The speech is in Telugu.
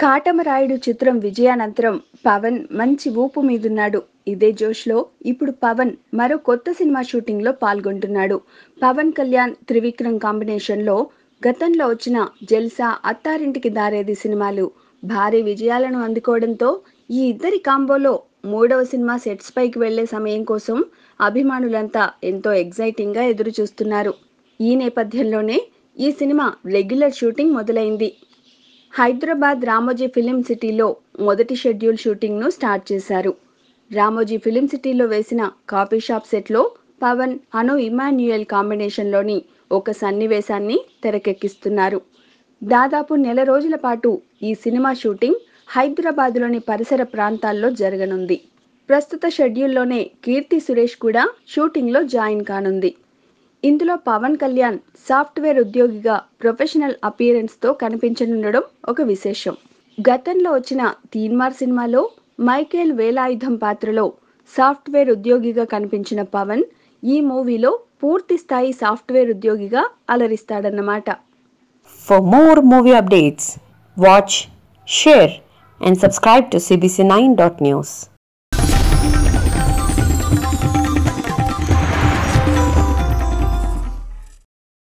కాటమరాయుడు చిత్రం విజయానంతరం పవన్ మంచి ఊపు మీదున్నాడు ఇదే జోష్లో ఇప్పుడు పవన్ మరో కొత్త సినిమా షూటింగ్లో పాల్గొంటున్నాడు పవన్ కళ్యాణ్ త్రివిక్రమ్ కాంబినేషన్లో గతంలో వచ్చిన జల్సా అత్తారింటికి దారేది సినిమాలు భారీ విజయాలను అందుకోవడంతో ఈ ఇద్దరి కాంబోలో మూడవ సినిమా సెట్స్ పైకి వెళ్లే సమయం కోసం అభిమానులంతా ఎంతో ఎగ్జైటింగ్గా ఎదురు చూస్తున్నారు ఈ నేపథ్యంలోనే ఈ సినిమా రెగ్యులర్ షూటింగ్ మొదలైంది హైదరాబాద్ రామోజీ ఫిలిం సిటీలో మొదటి షెడ్యూల్ షూటింగ్ను స్టార్ట్ చేశారు రామోజీ ఫిలిం సిటీలో వేసిన కాఫీ షాప్ సెట్లో పవన్ అను ఇమాన్యుయల్ కాంబినేషన్లోని ఒక సన్నివేశాన్ని తెరకెక్కిస్తున్నారు దాదాపు నెల రోజుల పాటు ఈ సినిమా షూటింగ్ హైదరాబాద్లోని పరిసర ప్రాంతాల్లో జరగనుంది ప్రస్తుత షెడ్యూల్లోనే కీర్తి సురేష్ కూడా షూటింగ్లో జాయిన్ కానుంది ఇందులో పవన్ కళ్యాణ్ సాఫ్ట్వేర్ ఉద్యోగిగా ప్రొఫెషనల్ అపియరెన్స్తో కనిపించనుండడం ఒక విశేషం గతంలో వచ్చిన తీన్మార్ సినిమాలో మైకేల్ వేలాయుధం పాత్రలో సాఫ్ట్వేర్ ఉద్యోగిగా కనిపించిన పవన్ ఈ మూవీలో పూర్తి స్థాయి సాఫ్ట్వేర్ ఉద్యోగిగా అలరిస్తాడన్నమాట For more movie updates, watch, share, and subscribe to CBC9.news.